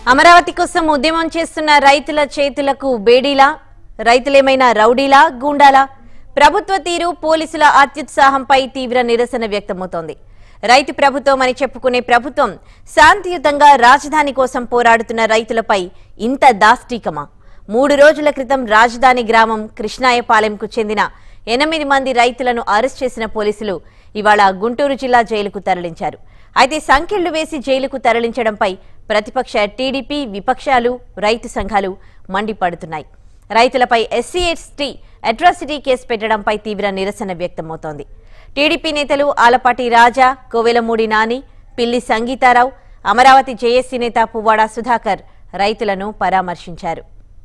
అమరావతి కోసం ఉద్యమం చేస్తున్న రైతుల చేతులకు బేడీలా రైతులేమైనా రౌడీలా గూండాలా ప్రభుత్వ తీరు పోలీసుల అత్యుత్సాహంపై తీవ్ర నిరసన వ్యక్తమవుతోంది రైతు ప్రభుత్వం అని చెప్పుకునే ప్రభుత్వం శాంతియుతంగా రాజధాని కోసం పోరాడుతున్న రైతులపై ఇంత దాష్టీకమా మూడు రోజుల క్రితం రాజధాని గ్రామం కృష్ణాయపాలెంకు చెందిన ఎనిమిది మంది రైతులను అరెస్ట్ చేసిన పోలీసులు ఇవాళ గుంటూరు జిల్లా జైలుకు తరలించారు అయితే సంఖ్యలు వేసి జైలుకు తరలించడంపై ప్రతిపక్ష టీడీపీ విపక్షాలు రైతు సంఘాలు మండిపడుతున్నాయి రైతులపై ఎస్సీ ఎస్టీ అట్రాసిటీ కేసు పెట్టడంపై తీవ్ర నిరసన వ్యక్తమవుతోంది టీడీపీ నేతలు ఆలపాటి రాజా కోవెలమూడి నాని పిల్లి సంగీతారావు అమరావతి జేఏసీ నేత పువ్వాడ సుధాకర్ రైతులను పరామర్శించారు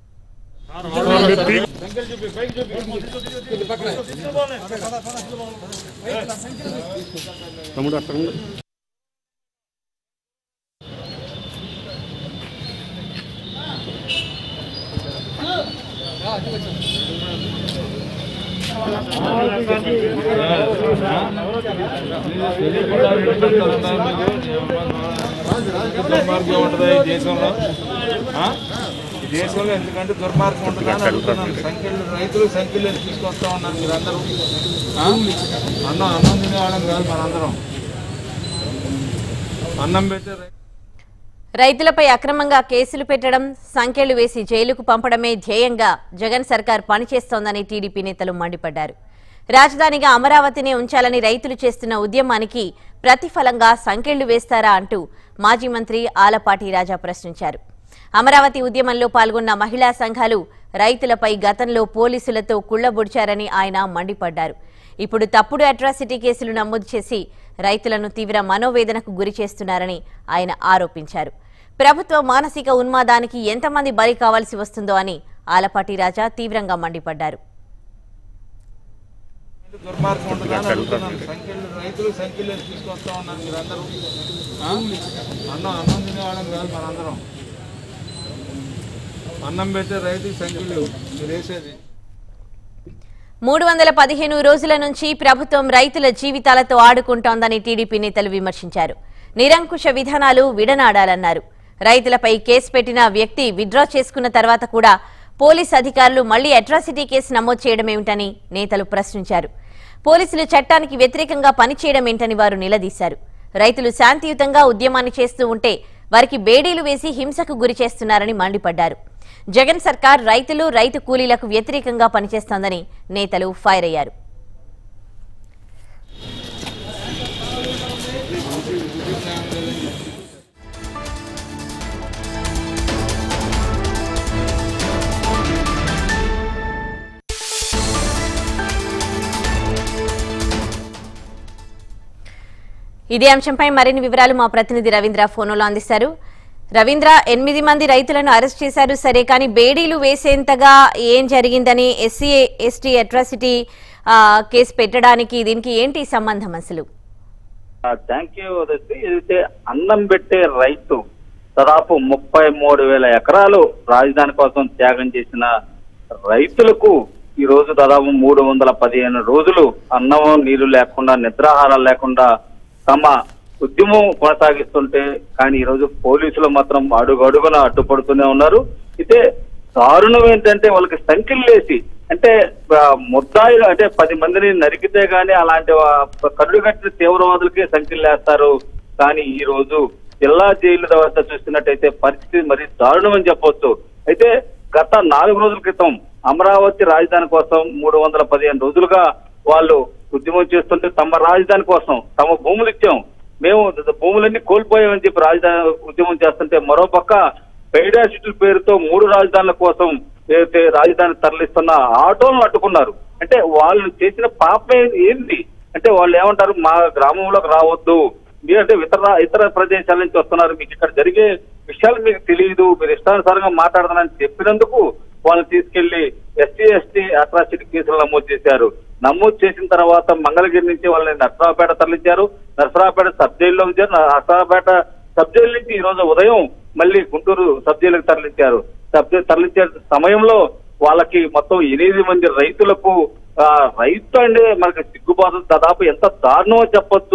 తమ్ముడు అక్కడ ఉండు. దుర్మార్గం ఉంటుంది ఈ దేశంలో ఆ? ఈ దేశంలో ఎందుకంటే దుర్మార్గం ఉంటుంది అని అడుగుతున్నాను సంఖ్యలు రైతులు సంఖ్యలు తీసుకొస్తా ఉన్నారు మీరు అందరూ ఆ? అన్నం అన్నం తినేవాళ్ళం కాదు మనందరం అన్నం పెట్టే రై- రైతులపై అక్రమంగా కేసులు పెట్టడం సంఖ్యలు వేసి జైలుకు పంపడమే ధ్యేయంగా జగన్ సర్కార్ పనిచేస్తోందని టీడీపీ నేతలు మండిపడ్డారు రాజధానిగా అమరావతినే ఉంచాలని రైతులు చేస్తున్న ఉద్యమానికి ప్రతిఫలంగా సంఖ్యలు వేస్తారా అంటూ మాజీ మంత్రి ఆలపాటి రాజా ప్రశ్నించారు అమరావతి ఉద్యమంలో పాల్గొన్న మహిళా సంఘాలు రైతులపై గతంలో పోలీసులతో కుళ్లబొడిచారని ఆయన మండిపడ్డారు ఇప్పుడు తప్పుడు అట్రాసిటీ కేసులు నమోదు చేసి రైతులను తీవ్ర మనోవేదనకు గురి చేస్తున్నారని ఆయన ఆరోపించారు ప్రభుత్వ మానసిక ఉన్మాదానికి ఎంతమంది బలి కావాల్సి వస్తుందో అని ఆలపాటి రాజా తీవ్రంగా మండిపడ్డారు దుర్మార్గం ఉంటుంది అని అడుగుతున్నాను సంఖ్యలు రైతులు సంఖ్యలు తీసుకొస్తా ఉన్నారు మీరు అందరూ ఆ? అన్నం అన్నం తినేవాళ్ళం కాదు మనందరం అన్నం పెట్టే రైతు సంఖ్యలు మీరు వేసేది మూడు వందల పదిహేను రోజుల నుంచి ప్రభుత్వం రైతుల జీవితాలతో ఆడుకుంటోందని టీడీపీ నేతలు విమర్శించారు నిరంకుశ విధానాలు విడనాడాలన్నారు రైతులపై కేసు పెట్టిన వ్యక్తి విత్డ్రా చేసుకున్న తర్వాత కూడా పోలీస్ అధికారులు మళ్లీ అట్రాసిటీ కేసు నమోదు చేయడమేమిటని నేతలు ప్రశ్నించారు పోలీసులు చట్టానికి వ్యతిరేకంగా పనిచేయడం ఏంటని వారు నిలదీశారు రైతులు శాంతియుతంగా ఉద్యమాన్ని చేస్తూ ఉంటే వారికి బేడీలు వేసి హింసకు గురి చేస్తున్నారని మండిపడ్డారు జగన్ సర్కార్ రైతులు రైతు కూలీలకు వ్యతిరేకంగా పనిచేస్తోందని నేతలు ఫైర్ అయ్యారు ఇదే అంశంపై మరిన్ని వివరాలు మా ప్రతినిధి రవీంద్ర ఫోన్లో అందిస్తారు రవీంద్ర ఎనిమిది మంది రైతులను అరెస్ట్ చేశారు సరే కానీ బేడీలు వేసేంతగా ఏం జరిగిందని ఎస్సీ ఎస్టీ అట్రాసిటీ ఆ, కేసు పెట్టడానికి దీనికి ఏంటి సంబంధం అసలు థ్యాంక్ యూ ఉదయశ్రీ ఏదైతే అన్నం పెట్టే రైతు దాదాపు ముప్పై మూడు వేల ఎకరాలు రాజధాని కోసం త్యాగం చేసిన రైతులకు ఈ రోజు దాదాపు మూడు వందల పదిహేను రోజులు అన్నం నీళ్లు లేకుండా నిద్రాహారాలు లేకుండా తమ ఉద్యమం కొనసాగిస్తుంటే కానీ ఈ రోజు పోలీసులు మాత్రం అడుగడుగున అడ్డుపడుతూనే ఉన్నారు అయితే దారుణం ఏంటంటే వాళ్ళకి సంఖ్యలు లేసి అంటే ఆ, ముద్దాయిలు అంటే పది మందిని నరికితే గానీ అలాంటి కరుడు కట్టిన తీవ్రవాదులకే సంఖ్యలు వేస్తారు కానీ ఈ రోజు జిల్లా జైలు వద్ద చూస్తున్నట్టయితే పరిస్థితి మరి దారుణం అని చెప్పొచ్చు అయితే గత నాలుగు రోజుల క్రితం అమరావతి రాజధాని కోసం మూడు వందల పదిహేను రోజులుగా వాళ్ళు ఉద్యమం చేస్తుంటే తమ రాజధాని కోసం తమ భూములు ఇచ్చాం మేము భూములన్నీ కోల్పోయామని చెప్పి రాజధాని ఉద్యమం చేస్తుంటే మరోపక్క పెయిడాసిటీల పేరుతో మూడు రాజధానుల కోసం ఏదైతే రాజధాని తరలిస్తున్న ఆటోలను అడ్డుకున్నారు అంటే వాళ్ళు చేసిన పాపం ఏంటి అంటే వాళ్ళు ఏమంటారు మా గ్రామంలోకి రావద్దు మీరంటే ఇతర ఇతర ప్రదేశాల నుంచి వస్తున్నారు మీకు ఇక్కడ జరిగే విషయాలు మీకు తెలియదు మీరు ఇష్టానుసారంగా మాట్లాడతానని చెప్పినందుకు వాళ్ళని తీసుకెళ్లి ఎస్సీ ఎస్టీ అట్రాసిటీ కేసులు నమోదు చేశారు నమోదు చేసిన తర్వాత మంగళగిరి నుంచి వాళ్ళని నర్సరావుపేట తరలించారు నర్సరావుపేట సబ్ జైల్లో ఉంచారు నర్సరావుపేట సబ్ జైలు నుంచి ఈ రోజు ఉదయం మళ్ళీ గుంటూరు సబ్ జైలుకి తరలించారు సబ్ జైలు తరలించే సమయంలో వాళ్ళకి మొత్తం ఎనిమిది మంది రైతులకు ఆ, రైతు అంటే మనకి సిగ్గుబాటు దాదాపు ఎంత దారుణమో చెప్పొచ్చు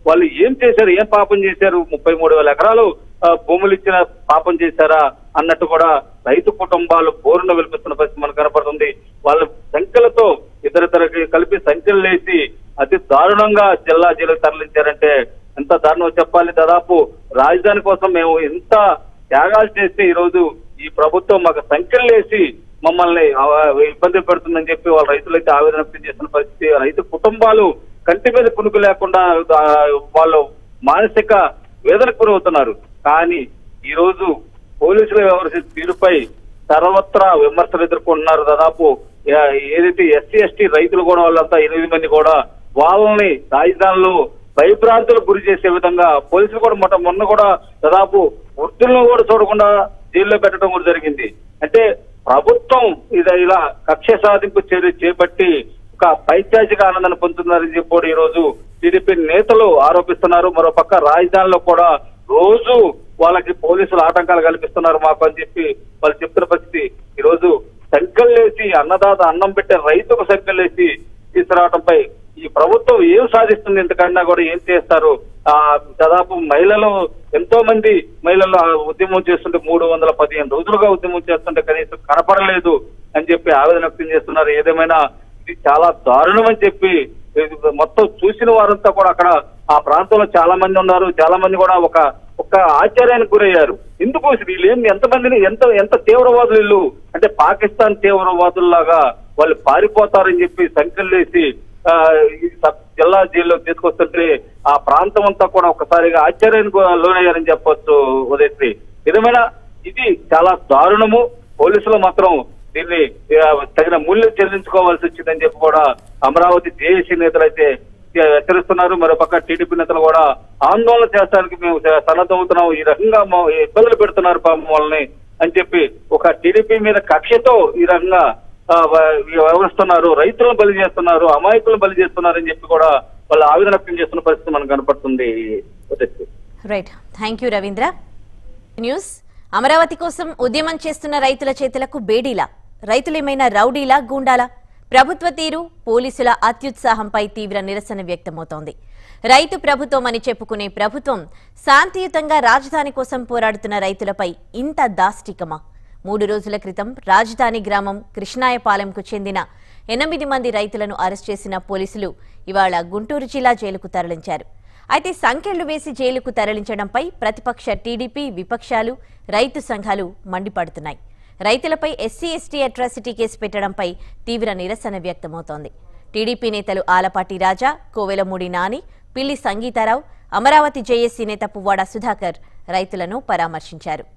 వాళ్ళు ఏం చేశారు ఏం పాపం చేశారు ముప్పై మూడు వేల ఎకరాలు ఆ, భూములు ఇచ్చిన పాపం చేశారా అన్నట్టు కూడా రైతు కుటుంబాలు బోరున వెలిపిస్తున్న పరిస్థితి మనకు కనపడుతుంది వాళ్ళు సంఖ్యలతో ఇతరితరకి కలిపి సంఖ్యలు లేచి అతి దారుణంగా జిల్లా జైలుకు తరలించారంటే ఎంత దారుణం చెప్పాలి దాదాపు రాజధాని కోసం మేము ఎంత త్యాగాలు చేస్తే ఈ రోజు ఈ ప్రభుత్వం మాకు సంఖ్యలు వేసి మమ్మల్ని ఆ, ఇబ్బంది పెడుతుందని చెప్పి వాళ్ళ రైతులైతే ఆవేదన వ్యక్తం చేస్తున్న పరిస్థితి రైతు కుటుంబాలు కంటి మీద కునుకు లేకుండా ఆ, వాళ్ళు మానసిక వేదనకు గురవుతున్నారు కానీ ఈ రోజు పోలీసులు వ్యవహరించిన తీరుపై సర్వత్రా విమర్శలు ఎదుర్కొంటున్నారు దాదాపు ఏ- ఏదైతే ఎస్సీ ఎస్టీ రైతులు కూడా వాళ్ళంతా ఎనిమిది మంది కూడా వాళ్ళని రాజధానిలో భయభ్రాంతులకు గురి చేసే విధంగా పోలీసులు కూడా మొట్ట మొన్న కూడా దాదాపు వృత్తులను కూడా చూడకుండా జైల్లో పెట్టడం కూడా జరిగింది అంటే ప్రభుత్వం ఇది ఇలా కక్ష సాధింపు చర్య చేపట్టి ఒక పైశాచిక ఆనందాన్ని పొందుతున్నారని చెప్పి కూడా ఈ రోజు టీడీపీ నేతలు ఆరోపిస్తున్నారు మరో పక్క రాజధానిలో కూడా రోజు వాళ్ళకి పోలీసులు ఆటంకాలు కల్పిస్తున్నారు మాకు అని చెప్పి వాళ్ళు చెప్తున్న పరిస్థితి ఈ రోజు సంఖ్యలేసి అన్నదాత అన్నం పెట్టే రైతుకు సంఖ్యలేసి తీసుకురావడంపై ఈ ప్రభుత్వం ఏం సాధిస్తుంది ఇంతకన్నా కూడా ఏం చేస్తారు ఆ దాదాపు మహిళలు ఎంతో మంది మహిళలు ఆ ఉద్యమం చేస్తుంటే మూడు వందల పదిహేను రోజులుగా ఉద్యమం చేస్తుంటే కనీసం కనపడలేదు అని చెప్పి ఆవేదన వ్యక్తం చేస్తున్నారు ఏదేమైనా ఇది చాలా దారుణం అని చెప్పి ఇది మొత్తం చూసిన వారంతా కూడా అక్కడ ఆ ప్రాంతంలో చాలా మంది ఉన్నారు చాలా మంది కూడా ఒక ఒక ఆశ్చర్యానికి గురయ్యారు ఎందుకు అసలు వీళ్ళు ఏం ఎంతమందిని ఎంత ఎంత తీవ్రవాదులు వీళ్ళు అంటే పాకిస్తాన్ తీవ్రవాదుల్లాగా వాళ్ళు పారిపోతారని చెప్పి సంఖ్యలేసి ఆ, ఈ సబ్ జిల్లా జైల్లో తీసుకొస్తుంటే ఆ ప్రాంతం అంతా కూడా ఒకసారిగా ఆశ్చర్యానికి లోనయ్యారని చెప్పొచ్చు ఉదయశ్రీ విధమైన ఇది చాలా దారుణము పోలీసులు మాత్రం దీన్ని ఆ, తగిన మూల్యం చెల్లించుకోవాల్సి వచ్చిందని చెప్పి కూడా అమరావతి జేఏసీ నేతలు అయితే హెచ్చరిస్తున్నారు మరోపక్క టీడీపీ నేతలు కూడా ఆందోళన చేస్తానికి మేము సన్నద్ధమవుతున్నాం ఈ రకంగా మా- ఇబ్బందులు పెడుతున్నారు పాపం వాళ్ళని అని చెప్పి ఒక టీడీపీ మీద కక్షతో ఈ రకంగా ఆ, వ- వ్యవహరిస్తున్నారు రైతులను బలి చేస్తున్నారు అమాయకులను బలి చేస్తున్నారు అని చెప్పి కూడా వాళ్ళు ఆవేదన వ్యక్తం చేస్తున్న పరిస్థితి మనకు కనపడుతుంది Udayasri. Right thank you Ravindra news Amaravati కోసం ఉద్యమం చేస్తున్న రైతుల చేతులకు బేడీలా రైతులేమైనా రౌడీలా గూండాలా ప్రభుత్వ తీరు పోలీసుల అత్యుత్సాహంపై తీవ్ర నిరసన వ్యక్తమవుతోంది రైతు ప్రభుత్వం అని చెప్పుకునే ప్రభుత్వం శాంతియుతంగా రాజధాని కోసం పోరాడుతున్న రైతులపై ఇంత దాష్టికమా మూడు రోజుల క్రితం రాజధాని గ్రామం కృష్ణాయపాలెంకు చెందిన ఎనిమిది మంది రైతులను అరెస్ట్ చేసిన పోలీసులు ఇవాళ గుంటూరు జిల్లా జైలుకు తరలించారు అయితే సంఖ్యలు వేసి జైలుకు తరలించడంపై ప్రతిపక్ష టీడీపీ విపక్షాలు రైతు సంఘాలు మండిపడుతున్నాయి రైతులపై ఎస్సీ ఎస్టీ అట్రాసిటీ కేసు పెట్టడంపై తీవ్ర నిరసన వ్యక్తమవుతోంది టీడీపీ నేతలు ఆలపాటి రాజా కోవెలమూడి నాని పిల్లి సంగీతారావు అమరావతి జేఏసీ నేత పువ్వాడ సుధాకర్ రైతులను పరామర్శించారు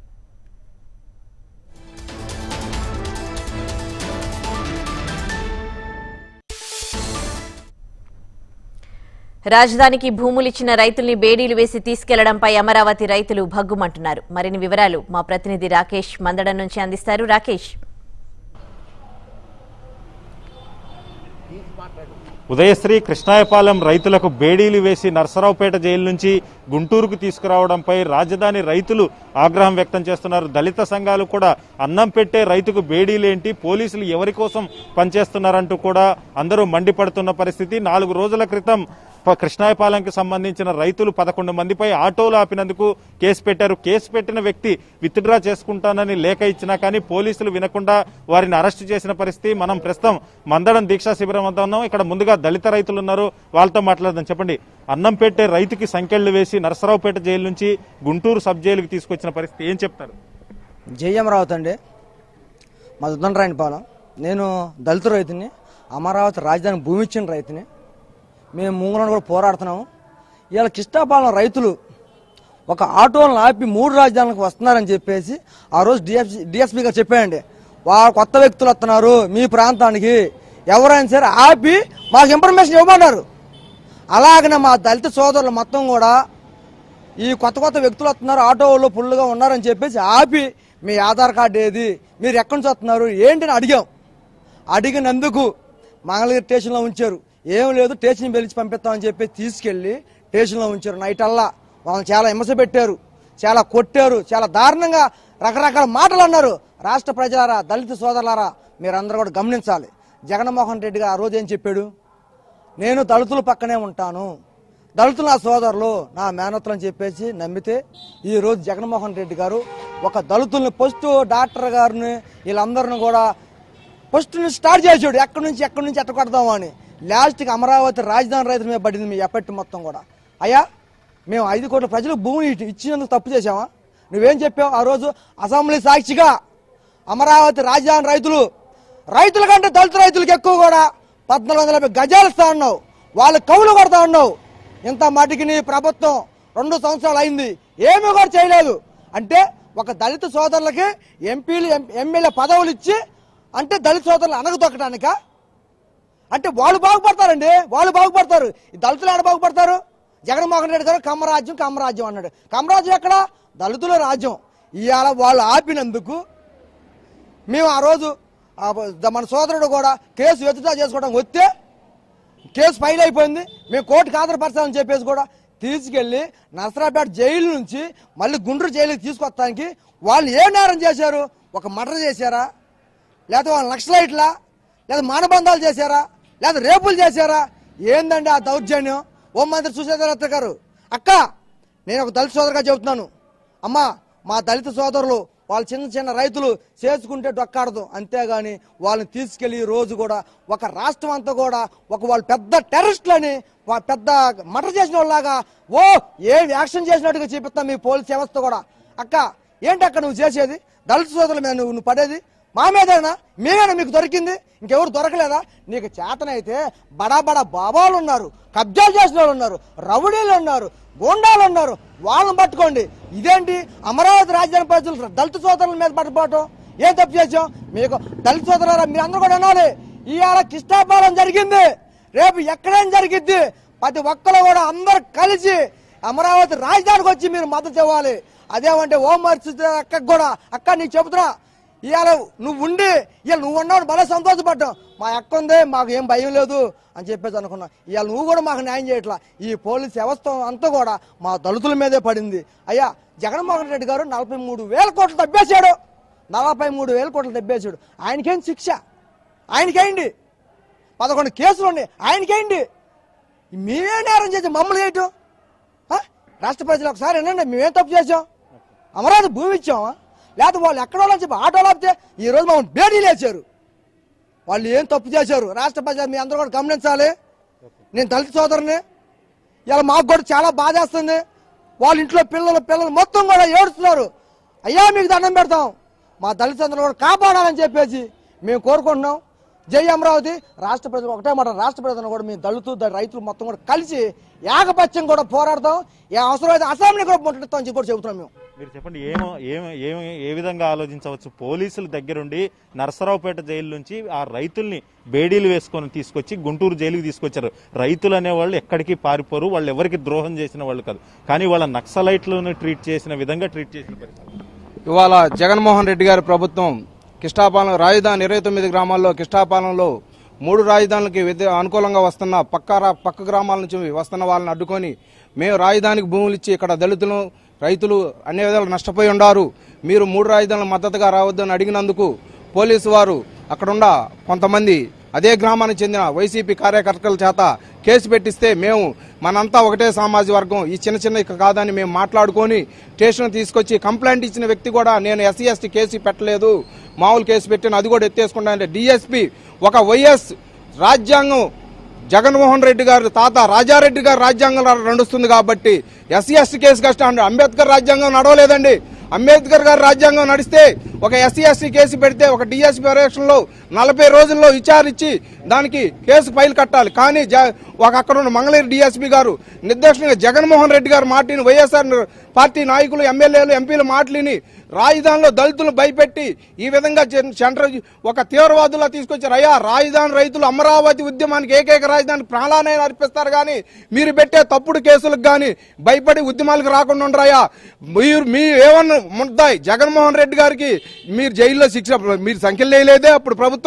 రాజధానికి భూములిచ్చిన రైతుల్ని బేడీలు వేసి తీసుకెళ్లడంపై అమరావతి రైతులు భగ్గుమంటున్నారు మరిన్ని వివరాలు మా ప్రతినిధి రాకేష్ మందడం నుంచి అందిస్తారు రాకేష్ ఉదయశ్రీ కృష్ణాయపాలెం రైతులకు బేడీలు వేసి నర్సరావుపేట జైలు నుంచి గుంటూరుకు తీసుకురావడంపై రాజధాని రైతులు ఆగ్రహం వ్యక్తం చేస్తున్నారు దళిత సంఘాలు కూడా అన్నం పెట్టే రైతుకు బేడీలేంటి పోలీసులు ఎవరి కోసం పనిచేస్తున్నారంటూ కూడా అందరూ మండిపడుతున్న పరిస్థితి నాలుగు రోజుల క్రితం ప- కృష్ణాయపాలెంకి సంబంధించిన రైతులు పదకొండు మందిపై ఆటోలు ఆపినందుకు కేసు పెట్టారు కేసు పెట్టిన వ్యక్తి విత్డ్రా చేసుకుంటానని లేఖ ఇచ్చినా కానీ పోలీసులు వినకుండా వారిని అరెస్టు చేసిన పరిస్థితి మనం ప్రస్తుతం మందడం దీక్షా శిబిరం వద్ద ఉన్నాం ఇక్కడ ముందుగా దళిత రైతులు ఉన్నారు వాళ్ళతో మాట్లాడదాం చెప్పండి అన్నం పెట్టే రైతుకి సంఖ్యలు వేసి నరసరావుపేట జైలు నుంచి గుంటూరు సబ్ జైలుకి తీసుకొచ్చిన పరిస్థితి ఏం చెప్తారు జై అమరావతి అండి మా దుద్దండరాయనిపాలెం నేను దళిత రైతుని అమరావతి రాజధాని భూమి ఇచ్చిన రైతుని మేము ముంగులను కూడా పోరాడుతున్నాము ఇవాళ కృష్ణాపాలెం రైతులు ఒక ఆటోలను ఆపి మూడు రాజధానులకు వస్తున్నారని చెప్పేసి ఆ రోజు డిఎస్పీ డిఎస్పీ గారు చెప్పాయండి వా కొత్త వ్యక్తులు వస్తున్నారు మీ ప్రాంతానికి ఎవరైనా సరే ఆపి మాకు ఇన్ఫర్మేషన్ ఇవ్వమన్నారు అలాగనే మా దళిత సోదరులు మొత్తం కూడా ఈ కొత్త కొత్త వ్యక్తులు వస్తున్నారు ఆటోలో ఫుల్గా ఉన్నారని చెప్పేసి ఆపి మీ ఆధార్ కార్డు ఏది మీరు ఎక్కడి నుంచి వస్తున్నారు ఏంటి అని అడిగాం అడిగినందుకు మంగళగిరి స్టేషన్లో ఉంచారు ఏం లేదు స్టేషన్ పిలిచి పంపిస్తామని చెప్పి తీసుకెళ్లి స్టేషన్లో ఉంచారు నైట్ అల్లా వాళ్ళని చాలా హింస పెట్టారు చాలా కొట్టారు చాలా దారుణంగా రకరకాల మాటలు అన్నారు రాష్ట్ర ప్రజలారా దళిత సోదరులారా మీరందరూ కూడా గమనించాలి జగన్మోహన్ రెడ్డి గారు ఆ రోజు ఏం చెప్పాడు నేను దళితుల పక్కనే ఉంటాను దళితులు నా సోదరులు నా మేనత్తులు అని చెప్పేసి నమ్మితే ఈ రోజు జగన్మోహన్ రెడ్డి గారు ఒక దళితుల్ని ఫస్ట్ డాక్టర్ గారిని వీళ్ళందరిని కూడా ఫస్ట్ నుంచి స్టార్ట్ చేసాడు ఎక్కడి నుంచి ఎక్కడి నుంచి ఎట్ట కొడదాము అని లాస్ట్కి అమరావతి రాజధాని రైతుల మీద పడింది మీ ఎఫెక్ట్ మొత్తం కూడా అయ్యా మేము ఐదు కోట్ల ప్రజలకు భూమిని ఇచ్చి- ఇచ్చినందుకు తప్పు చేశామా నువ్వేం చెప్పావు ఆ రోజు అసెంబ్లీ సాక్షిగా అమరావతి రాజధాని రైతులు రైతుల కంటే దళిత రైతులకు ఎక్కువ కూడా పద్నాలుగు వందల యాభై గజాలు ఇస్తా ఉన్నావు వాళ్ళు కౌలు కొడతా ఉన్నావు ఇంత మటుకి నీ ప్రభుత్వం రెండు సంవత్సరాలు అయింది ఏమీ కూడా చేయలేదు అంటే ఒక దళిత సోదరులకి ఎంపీలు ఎం- ఎమ్మెల్యే పదవులు ఇచ్చి అంటే దళిత సోదరులు అనగదొక్కడానిక అంటే వాళ్ళు బాగుపడతారండి వాళ్ళు బాగుపడతారు ఈ దళితులు ఎక్కడ బాగుపడతారు జగన్మోహన్ రెడ్డి గారు కమ్మరాజ్యం కమ్మరాజ్యం అన్నాడు కమ్మరాజ్యం ఎక్కడ దళితుల రాజ్యం ఇవాళ వాళ్ళు ఆపినందుకు మేము ఆ రోజు ఆ ద- మన సోదరుడు కూడా కేసు వెతుటా చేసుకోవడానికి వస్తే కేసు ఫైల్ అయిపోయింది మేము కోర్టుకు హాజరుపరచాలని చెప్పేసి కూడా తీసుకెళ్లి నరసరాపేట జైలు నుంచి మళ్ళీ గుంటూరు జైలుకి తీసుకొస్తానికి వాళ్ళు ఏ నేరం చేశారు ఒక మర్డర్ చేశారా లేదా వాళ్ళు నక్సలైట్లా లేదా మానబంధాలు చేశారా లేదా రేపులు చేశారా ఏందండి ఆ దౌర్జన్యం ఓం మంత్రి సుశీలదత్త గారు అక్క నేను ఒక దళిత సోదరుగా చెబుతున్నాను అమ్మా మా దళిత సోదరులు వాళ్ళ చిన్న చిన్న రైతులు చేసుకుంటే డొక్కాడదు అంతేగాని వాళ్ళని తీసుకెళ్లి ఈ రోజు కూడా ఒక రాష్ట్రం అంతా కూడా ఒక వాళ్ళు పెద్ద టెర్రరిస్టులని వా- పెద్ద మటర్ చేసిన వాళ్ళలాగా ఓ ఏ యాక్షన్ చేసినట్టుగా చూపిస్తాం మీ పోలీస్ వ్యవస్థ కూడా అక్క ఏంటి అక్క నువ్వు చేసేది దళిత సోదరుల మీద నువ్వు నువ్వు పడేది మా మీదేనా మేమేనా మీకు దొరికింది ఇంకెవరు దొరకలేదా నీకు చేతనైతే బడా బడా బాబాలు ఉన్నారు కబ్జాలు చేసిన వాళ్ళు ఉన్నారు రౌడీలు ఉన్నారు గోండాలు ఉన్నారు వాళ్ళని పట్టుకోండి ఇదేంటి అమరావతి రాజధాని ప్రజలు దళిత సోదరుల మీద పట్టుకోవటం ఏం తప్పు చేసాం మీకు దళిత సోదరులారా మీరు అందరూ కూడా వినాలి ఇవాళ కృష్ణాపాలెం జరిగింది రేపు ఎక్కడేం జరిగిద్ది ప్రతి ఒక్కరు కూడా అందరు కలిసి అమరావతి రాజధానికి వచ్చి మీరు మద్దతు ఇవ్వాలి అదేమంటే ఓం మర్చితే అక్కకు కూడా అక్క నీకు చెబుతున్నా ఇవాళ నువ్వు ఉండి ఇవాళ నువ్వు ఉన్నావు భలే సంతోషపడ్డాం మా అక్క ఉంది మాకు ఏం భయం లేదు అని చెప్పేసి అనుకున్నా ఇవాళ నువ్వు కూడా మాకు న్యాయం చేయట్లా ఈ పోలీస్ వ్యవస్థ అంతా కూడా మా దళితుల మీదే పడింది అయ్యా జగన్మోహన్ రెడ్డి గారు నలభై మూడు వేల కోట్లు తప్పేశాడు నలభై మూడు వేల కోట్లు తప్పేశాడు ఆయనకేం శిక్ష ఆయనకేంటి పదకొండు కేసులు ఉన్నాయి ఆయనకేంటి మేమే నేరం చేసాం మమ్మల్ని చేయటం ఆ? రాష్ట్ర ప్రజలు ఒకసారి వినండి మేమేం తప్పు చేసాం అమరావతి భూమి ఇచ్చామా లేకపోతే వాళ్ళు ఎక్కడో చెప్పి ఆటోలో ఆపితే ఈ రోజు మమ్మల్ని బేడీ లేచారు వాళ్ళు ఏం తప్పు చేశారు రాష్ట్ర ప్రజలు మీ అందరూ కూడా గమనించాలి నేను దళిత సోదరుని ఇలా మాకు కూడా చాలా బాధేస్తుంది వాళ్ళ ఇంట్లో పిల్లలు పిల్లలు మొత్తం కూడా ఏడుస్తున్నారు అయ్యా మీకు దండం పెడతాం మా దళితులందరూ కూడా కాపాడాలని చెప్పేసి మేము కోరుకుంటున్నాం జై అమరావతి రాష్ట్ర ప్రజలు ఒకటే మాట రాష్ట్ర ప్రజలను కూడా మీ దళితు ద- రైతులు మొత్తం కూడా కలిసి ఏకపత్యం కూడా పోరాడతాం ఏ అవసరమైతే అసెంబ్లీ కూడా ముట్టడిస్తాం అని చెప్పి కూడా చెబుతున్నాం మేము మీరు చెప్పండి ఏమో ఏమి ఏమి ఏ విధంగా ఆలోచించవచ్చు పోలీసుల దగ్గరుండి నరసరావుపేట జైలు నుంచి ఆ రైతుల్ని బేడీలు వేసుకొని తీసుకొచ్చి గుంటూరు జైలుకి తీసుకొచ్చారు రైతులు అనేవాళ్ళు ఎక్కడికి పారిపోరు వాళ్ళు ఎవరికి ద్రోహం చేసిన వాళ్ళు కాదు కానీ వాళ్ళ నక్సలైట్లను ట్రీట్ చేసిన విధంగా ట్రీట్ చేసిన పరిస్థితి ఇవాళ జగన్మోహన్ రెడ్డి గారి ప్రభుత్వం కిష్టాపాలెం రాజధాని ఇరవై తొమ్మిది గ్రామాల్లో కిష్టాపాలెంలో మూడు రాజధానులకి వ్యతి- అనుకూలంగా వస్తున్న పక్క రా- పక్క గ్రామాల నుంచి వస్తున్న వాళ్ళని అడ్డుకొని మేము రాజధానికి భూములు ఇచ్చి ఇక్కడ దళితులు రైతులు అన్ని విధాలు నష్టపోయి ఉండారు మీరు మూడు రాజధానుల మద్దతుగా రావద్దని అడిగినందుకు పోలీసు వారు అక్కడున్న కొంతమంది అదే గ్రామానికి చెందిన వైసీపీ కార్యకర్తల చేత కేసు పెట్టిస్తే మేము మనంతా ఒకటే సామాజిక వర్గం ఈ చిన్న చిన్న ఇక కాదని మేము మాట్లాడుకొని స్టేషన్ తీసుకొచ్చి కంప్లైంట్ ఇచ్చిన వ్యక్తి కూడా నేను ఎస్సీ ఎస్టీ కేసు పెట్టలేదు మామూలు కేసు పెట్టిన అది కూడా ఎత్తేసుకుంటా అంటే డిఎస్పీ ఒక వైఎస్ రాజ్యాంగం జగన్మోహన్ రెడ్డి గారు తాత రాజారెడ్డి గారు రాజ్యాంగం నడుస్తుంది కాబట్టి ఎస్సీ ఎస్టీ కేసు కష్టం అంబేద్కర్ రాజ్యాంగం నడవలేదండి అంబేద్కర్ గారు రాజ్యాంగం నడిస్తే ఒక ఎస్సీ ఎస్టీ కేసు పెడితే ఒక డిఎస్పీ పర్యవేక్షణలో నలభై రోజుల్లో విచారించి దానికి కేసు ఫైల్ కట్టాలి కానీ జ- ఒక అక్కడ ఉన్న మంగళగిరి డిఎస్పీ గారు నిర్దేశంగా జగన్మోహన్ రెడ్డి గారు మాటిని వైఎస్ఆర్ పార్టీ నాయకులు ఎమ్మెల్యేలు ఎంపీలు మాటలిని రాజధానిలో దళితులు భయపెట్టి ఈ విధంగా జన్- సెంట్రల్ ఒక తీవ్రవాదులా తీసుకొచ్చారు అయ్యా రాజధాని రైతులు అమరావతి ఉద్యమానికి ఏకైక రాజధాని ప్రాణాలైనా అర్పిస్తారు కానీ మీరు పెట్టే తప్పుడు కేసులకు కానీ భయపడి ఉద్యమాలకు రాకుండా ఉండరాయా మీరు మీ ఏమన్నా ముద్దాయి జగన్మోహన్ రెడ్డి గారికి మీరు జైల్లో శిక్ష మీరు సంఖ్యలు వేయలేదే అప్పుడు ప్రభుత్వం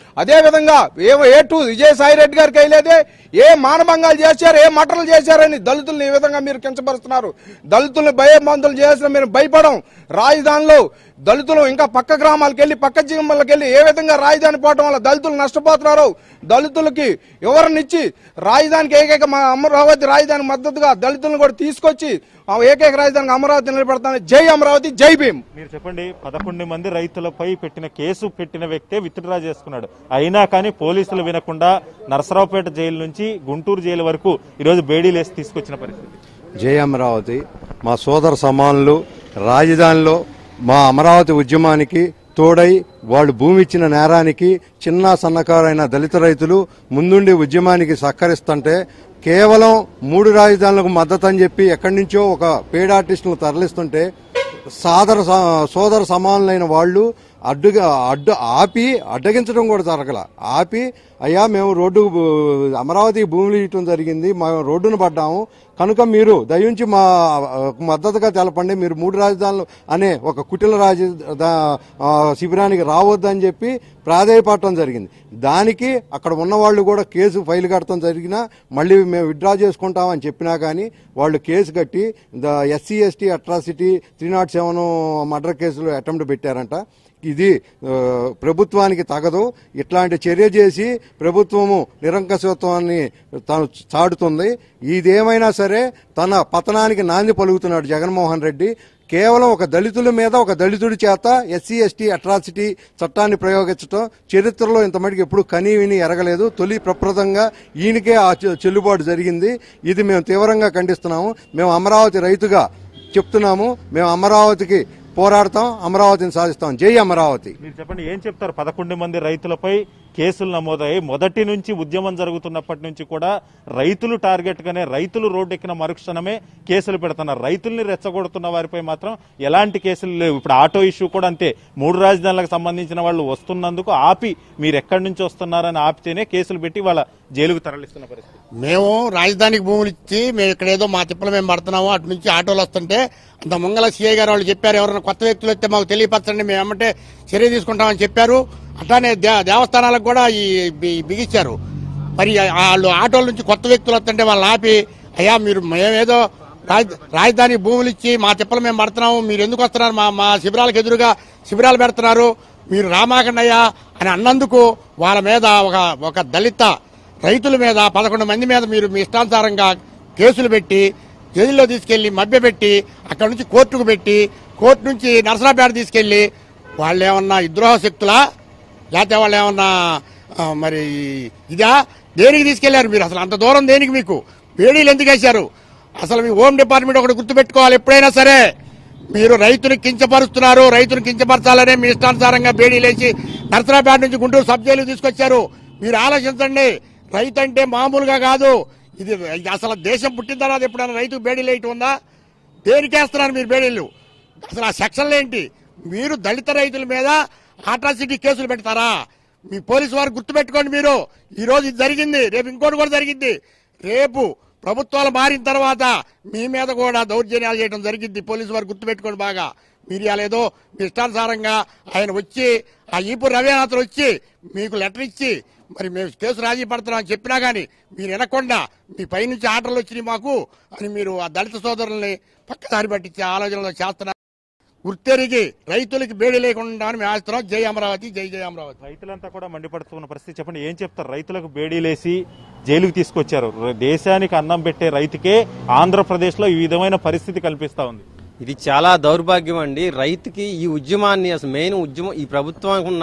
అదే విధంగా ఏ ఏ టూ విజయసాయి రెడ్డి గారికి వేయలేదే ఏ మానభంగాలు చేశారు ఏ మటర్లు చేశారని దళితుల్ని ఈ విధంగా మీరు కించపరుస్తున్నారు దళితుల్ని భయబంతులు చేసిన మీరు భయపడం రాజధానిలో దళితులు ఇంకా పక్క గ్రామాలకు వెళ్ళి పక్క జిల్లాలకు వెళ్ళి ఏ విధంగా రాజధాని పోవడం వల్ల దళితులు నష్టపోతున్నారు దళితులకి ఎవరినిచ్చి రాజధానికి ఏకైక మా అమరావతి రాజధాని మద్దతుగా దళితులను కూడా తీసుకొచ్చి ఆ ఏకైక రాజధానికి అమరావతి నిలబెడతాను జై అమరావతి జై భీమ్ మీరు చెప్పండి పదకొండు మంది రైతులపై పెట్టిన కేసు పెట్టిన వ్యక్తే విత్డ్రా చేసుకున్నాడు అయినా కానీ పోలీసులు వినకుండా నరసరావుపేట జైలు నుంచి గుంటూరు జైలు వరకు ఈరోజు బేడీలేసి తీసుకొచ్చిన పరిస్థితి జై అమరావతి మా సోదర సమానులు రాజధానిలో మా అమరావతి ఉద్యమానికి తోడై వాళ్ళు భూమి ఇచ్చిన నేరానికి చిన్న సన్నకారైన దళిత రైతులు ముందుండి ఉద్యమానికి సహకరిస్తుంటే కేవలం మూడు రాజధానులకు మద్దతు అని చెప్పి ఎక్కడి నుంచో ఒక పేడ్ ఆర్టిస్టులను తరలిస్తుంటే సాదర స- సోదర సమానులైన వాళ్ళు అడ్డుగా అడ్డు ఆపి అడ్డగించడం కూడా జరగల ఆపి అయ్యా మేము రోడ్డు అమరావతి భూములు ఇవ్వటం జరిగింది మేము రోడ్డును పడ్డాము కనుక మీరు దయించి మా ఆ, మద్దతుగా తెలపండి మీరు మూడు రాజధానులు అనే ఒక కుటిల రాజ దా- ఆ, శిబిరానికి రావద్దని చెప్పి ప్రాధేయపడటం జరిగింది దానికి అక్కడ ఉన్న వాళ్ళు కూడా కేసు ఫైల్ కట్టడం జరిగినా మళ్ళీ మేము విత్డ్రా చేసుకుంటామని చెప్పినా కానీ వాళ్ళు కేసు కట్టి the SC ST atrocity three not seven murder కేసులు అటెంప్ట్ పెట్టారంట ఇది ఆ, ప్రభుత్వానికి తగదు ఇట్లాంటి చర్య చేసి ప్రభుత్వము నిరంకసత్వాన్ని తాను చాటుతుంది ఇదేమైనా సరే తన పతనానికి నాంది పలుకుతున్నాడు జగన్మోహన్ రెడ్డి కేవలం ఒక దళితుల మీద ఒక దళితుడి చేత ఎస్సీ ఎస్టీ అట్రాసిటీ చట్టాన్ని ప్రయోగించడం చరిత్రలో ఇంతమటికి ఎప్పుడు కనీ విని ఎరగలేదు తొలి ప్రప్రదంగా ఈయనకే ఆ చె- చెల్లుబాటు జరిగింది ఇది మేము తీవ్రంగా ఖండిస్తున్నాము మేము అమరావతి రైతుగా చెప్తున్నాము మేము అమరావతికి పోరాడతాం అమరావతిని సాధిస్తాం జై అమరావతి మీరు చెప్పండి ఏం చెప్తారు పదకొండు మంది రైతులపై కేసులు నమోదయ్యాయి మొదటి నుంచి ఉద్యమం జరుగుతున్నప్పటి నుంచి కూడా రైతులు టార్గెట్ గానే రైతులు రోడ్డెక్కిన మరుక్షణమే కేసులు పెడుతున్నారు రైతుల్ని రెచ్చగొడుతున్న వారిపై మాత్రం ఎలాంటి కేసులు లేవు ఇప్పుడు ఆటో ఇష్యూ కూడా అంతే మూడు రాజధానులకు సంబంధించిన వాళ్ళు వస్తున్నందుకు ఆపి మీరు ఎక్కడి నుంచి వస్తున్నారని ఆపితేనే కేసులు పెట్టి వాళ్ళ జైలుకు తరలిస్తున్న పరిస్థితి మేము రాజధానికి భూములు ఇచ్చి మేము ఇక్కడ ఏదో మా తిప్పలు మేము పడుతున్నాము అటు నుంచి ఆటోలు వస్తుంటే అంత మంగళ సిఐ గారు వాళ్ళు చెప్పారు ఎవరైనా కొత్త వ్యక్తులు వస్తే మాకు తెలియపరచండి మేము ఏమంటే చర్య తీసుకుంటామని చెప్పారు అట్లానే దే- దేవస్థానాలకు కూడా ఈ బి- బిగించారు మరి ఆ- వాళ్ళు ఆటోల నుంచి కొత్త వ్యక్తులు వస్తుంటే వాళ్ళని ఆపి అయ్యా మీరు మేమేదో రాజ- రాజధాని భూములు ఇచ్చి మా తిప్పలు మేము పడుతున్నాము మీరు ఎందుకు వస్తున్నారు మా మా శిబిరాలకు ఎదురుగా శిబిరాలు పెడుతున్నారు మీరు రామాకండయ్యా అని అన్నందుకు వాళ్ళ మీద ఒక ఒక దళిత రైతుల మీద పదకొండు మంది మీద మీరు మీ ఇష్టానుసారంగా కేసులు పెట్టి జైల్లో తీసుకెళ్లి మభ్యపెట్టి అక్కడ నుంచి కోర్టుకు పెట్టి కోర్టు నుంచి నరసరాపేట తీసుకెళ్లి వాళ్ళు ఏమన్నా విద్రోహ శక్తులా లేకపోతే వాళ్ళు ఏమన్నా ఆ, మరి ఇదా దేనికి తీసుకెళ్లారు మీరు అసలు అంత దూరం దేనికి మీకు వేడీలు ఎందుకు వేశారు అసలు మీ హోమ్ డిపార్ట్మెంట్ ఒకటి గుర్తుపెట్టుకోవాలి ఎప్పుడైనా సరే మీరు రైతుని కించపరుస్తున్నారు రైతుని కించపరచాలనే మీ ఇష్టానుసారంగా బేడీలేసి నరసరాపేట నుంచి గుంటూరు సబ్ జైలు తీసుకొచ్చారు మీరు ఆలోచించండి రైతు అంటే మామూలుగా కాదు ఇది ఇది అసలు దేశం పుట్టిన తర్వాత ఎప్పుడైనా రైతుకు బేడీలు వేయటం ఉందా దేనికేస్తున్నారు మీరు బేడీలు అసలు ఆ సెక్షన్లు ఏంటి మీరు దళిత రైతుల మీద అట్రాసిటీ కేసులు పెడతారా మీ పోలీసు వారు గుర్తుపెట్టుకోండి మీరు ఈ రోజు ఇది జరిగింది రేపు ఇంకోటి కూడా జరిగింది రేపు ప్రభుత్వాలు మారిన తర్వాత మీ మీద కూడా దౌర్జన్యాలు చేయడం జరిగింది పోలీసు వారు గుర్తుపెట్టుకోండి బాగా మీరు ఇలా ఏదో మీ ఇష్టానుసారంగా ఆయన వచ్చి ఆ ఈపు రవినాథ్ వచ్చి మీకు లెటర్ ఇచ్చి మరి మేము కేసు రాజీ పడుతున్నాం అని చెప్పినా కానీ మీరు వినకుండా మీ పైనుంచి ఆర్డర్లు వచ్చినాయి మాకు అని మీరు ఆ దళిత సోదరుల్ని పక్కదారి పట్టించే ఆలోచనలు చేస్తున్నారు గుర్తెరిగి రైతులకి బేడి లేకుండా అని మేము ఆస్తున్నాం జై అమరావతి జై జై అమరావతి రైతులంతా కూడా మండిపడుతున్న పరిస్థితి చెప్పండి ఏం చెప్తారు రైతులకు బేడీలేసి జైలుకు తీసుకొచ్చారు ర- దేశానికి అన్నం పెట్టే రైతుకే ఆంధ్రప్రదేశ్ లో ఈ విధమైన పరిస్థితి కల్పిస్తా ఉంది ఇది చాలా దౌర్భాగ్యం అండి రైతుకి ఈ ఉద్యమాన్ని అసలు మెయిన్ ఉద్యమం ఈ ప్రభుత్వానికి ఉన్న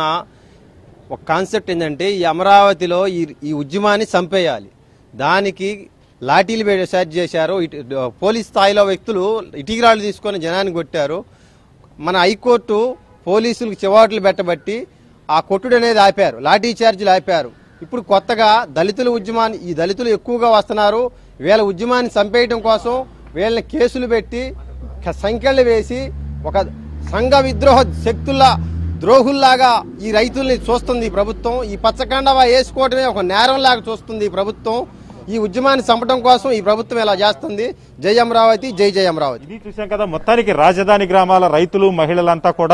ఒక కాన్సెప్ట్ ఏంటంటే ఈ అమరావతిలో ఈ ఈ ఉద్యమాన్ని చంపేయాలి దానికి లాఠీలు పెట్టి సెర్చ్ చేశారు ఇటు పోలీస్ స్థాయిలో వ్యక్తులు ఇటీరాళ్ళు తీసుకొని జనాన్ని కొట్టారు మన హైకోర్టు పోలీసులకు చివాట్లు పెట్టబట్టి ఆ కొట్టుడు అనేది ఆపారు లాఠీ చార్జీలు ఆపారు ఇప్పుడు కొత్తగా దళితుల ఉద్యమాన్ని ఈ దళితులు ఎక్కువగా వస్తున్నారు వీళ్ళ ఉద్యమాన్ని చంపేయడం కోసం వీళ్ళని కేసులు పెట్టి క- సంఖ్యలు వేసి ఒక సంఘ విద్రోహ శక్తుల్లా ద్రోహుల్లాగా ఈ రైతుల్ని చూస్తుంది ఈ ప్రభుత్వం ఈ పచ్చకండవా వేసుకోవడమే ఒక నేరంలాగా చూస్తుంది ఈ ప్రభుత్వం ఈ ఉద్యమాన్ని చంపడం కోసం ఈ ప్రభుత్వం ఇలా చేస్తుంది జై అమరావతి జై జై అమరావతి ఇది చూసాం కదా మొత్తానికి రాజధాని గ్రామాల రైతులు మహిళలంతా కూడా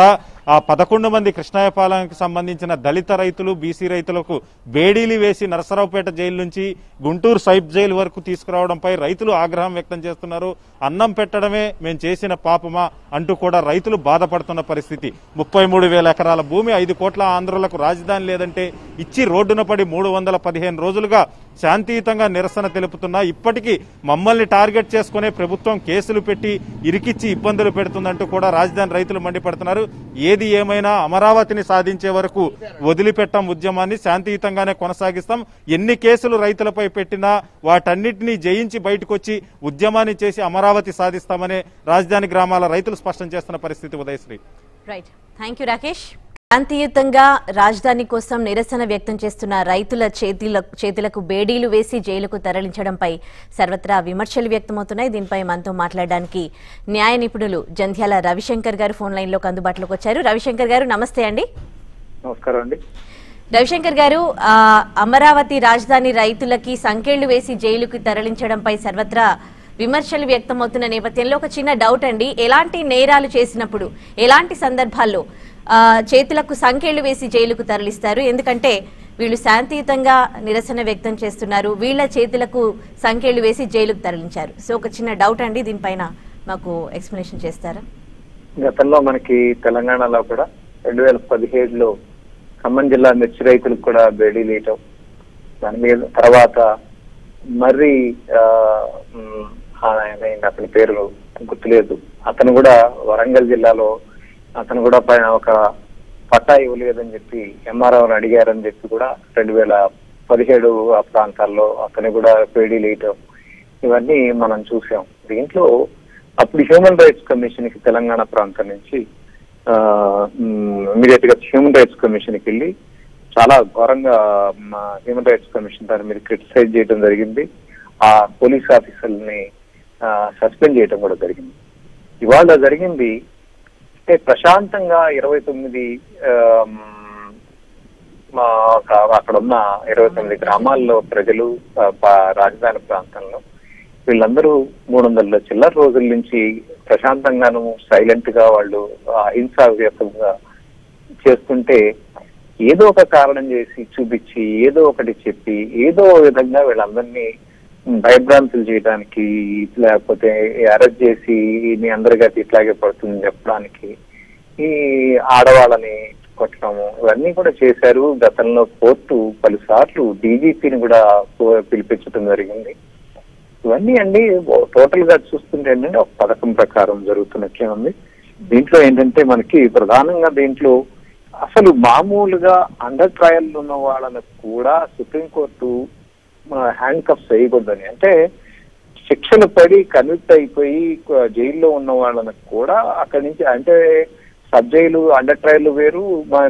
ఆ పదకొండు మంది కృష్ణాయపాలెంకి సంబంధించిన దళిత రైతులు బీసీ రైతులకు బేడీలు వేసి నరసరావుపేట జైలు నుంచి గుంటూరు సైబ్ జైలు వరకు తీసుకురావడంపై రైతులు ఆగ్రహం వ్యక్తం చేస్తున్నారు అన్నం పెట్టడమే మేము చేసిన పాపమా అంటూ కూడా రైతులు బాధపడుతున్న పరిస్థితి ముప్పై మూడు వేల ఎకరాల భూమి ఐదు కోట్ల ఆంధ్రులకు రాజధాని లేదంటే ఇచ్చి రోడ్డున పడి మూడు వందల పదిహేను రోజులుగా శాంతియుతంగా నిరసన తెలుపుతున్నా ఇప్పటికీ మమ్మల్ని టార్గెట్ చేసుకునే ప్రభుత్వం కేసులు పెట్టి ఇరికిచ్చి ఇబ్బందులు పెడుతుందంటూ కూడా రాజధాని రైతులు మండిపడుతున్నారు ఏది ఏమైనా అమరావతిని సాధించే వరకు వదిలిపెట్టాం ఉద్యమాన్ని శాంతియుతంగానే కొనసాగిస్తాం ఎన్ని కేసులు రైతులపై పెట్టినా వాటన్నిటినీ జయించి బయటకు వచ్చి ఉద్యమాన్ని చేసి అమరావతి సాధిస్తామనే రాజధాని గ్రామాల రైతులు స్పష్టం చేస్తున్న పరిస్థితి Udayasri right thank you Rakesh శాంతియుతంగా రాజధాని కోసం నిరసన వ్యక్తం చేస్తున్న రైతుల చేతిల చేతులకు బేడీలు వేసి జైలుకు తరలించడంపై సర్వత్రా విమర్శలు వ్యక్తమవుతున్నాయి దీనిపై మనతో మాట్లాడడానికి న్యాయ నిపుణులు జంధ్యాల రవిశంకర్ గారు ఫోన్ లైన్లోకి అందుబాటులోకి వచ్చారు రవిశంకర్ గారు నమస్తే అండి నమస్కారం అండి రవిశంకర్ గారు ఆ, అమరావతి రాజధాని రైతులకి సంకెళ్లు వేసి జైలుకు తరలించడంపై సర్వత్రా విమర్శలు వ్యక్తమవుతున్న నేపథ్యంలో ఒక చిన్న డౌట్ అండి ఎలాంటి నేరాలు చేసినప్పుడు ఎలాంటి సందర్భాల్లో ఆ, చేతులకు సంకెళ్లు వేసి జైలుకు తరలిస్తారు ఎందుకంటే వీళ్ళు శాంతియుతంగా నిరసన వ్యక్తం చేస్తున్నారు వీళ్ళ చేతులకు సంకెళ్లు వేసి జైలుకు తరలించారు సో ఒక చిన్న డౌట్ అండి దీనిపైన మాకు ఎక్స్ప్లెనేషన్ చేస్తారా గతంలో మనకి తెలంగాణలో కూడా రెండు వేల పదిహేడులో ఖమ్మం జిల్లా మిర్చి రైతులకు కూడా బేడీ లేయటం దాని మీద తర్వాత మర్రి ఆ, మ్, ఆయన అతని పేరు గుర్తులేదు అతను కూడా వరంగల్ జిల్లాలో అతను కూడా పైన ఒక పట్టా ఇవ్వలేదని చెప్పి ఎంఆర్ఓని అడిగారని చెప్పి కూడా రెండు వేల పదిహేడు ఆ ప్రాంతాల్లో అతను కూడా పేడీ లేయటం ఇవన్నీ మనం చూసాం దీంట్లో అప్పుడు హ్యూమన్ రైట్స్ కమిషన్ కి తెలంగాణ ప్రాంతం నుంచి ఇమీడియట్ గా హ్యూమన్ రైట్స్ కమిషన్ కి వెళ్ళి చాలా ఘోరంగా హ్యూమన్ రైట్స్ కమిషన్ దాని మీద క్రిటిసైజ్ చేయడం జరిగింది ఆ పోలీస్ ఆఫీసర్ని సస్పెండ్ చేయడం కూడా జరిగింది ఇవాళ జరిగింది అంటే ప్రశాంతంగా ఇరవై తొమ్మిది ఆమ్, మా ఒక- అక్కడ ఉన్న ఇరవై తొమ్మిది గ్రామాల్లో ప్రజలు ఆ, ప- రాజధాని ప్రాంతంలో వీళ్ళందరూ మూడు వందల చిల్లర రోజుల నుంచి ప్రశాంతంగాను సైలెంట్ గా వాళ్ళు అహింసావ్యతంగా చేస్తుంటే ఏదో ఒక కారణం చేసి చూపించి ఏదో ఒకటి చెప్పి ఏదో విధంగా వీళ్ళందరినీ భయభ్రాంతులు చేయడానికి లేకపోతే అరెస్ట్ చేసి మీ అందరికీ ఇట్లాగే పడుతుంది చెప్పడానికి ఈ ఆడవాళ్ళని కొట్టడము ఇవన్నీ కూడా చేశారు గతంలో కోర్టు పలుసార్లు డీజీపీని కూడా పిలిపించడం జరిగింది ఇవన్నీ అండి టోటల్ గా చూస్తుంటే ఏంటంటే ఒక పథకం ప్రకారం జరుగుతున్నట్లే ఉంది దీంట్లో ఏంటంటే మనకి ప్రధానంగా దీంట్లో అసలు మామూలుగా అండర్ ట్రయల్ ఉన్న వాళ్ళని కూడా సుప్రీంకోర్టు హ్యాండ్ కప్స్ వేయకూడదని అంటే శిక్షలు పడి కన్విక్ట్ అయిపోయి క- జైల్లో ఉన్న వాళ్ళని కూడా అక్కడి నుంచి అంటే సబ్ జైలు అండర్ ట్రయల్ వేరు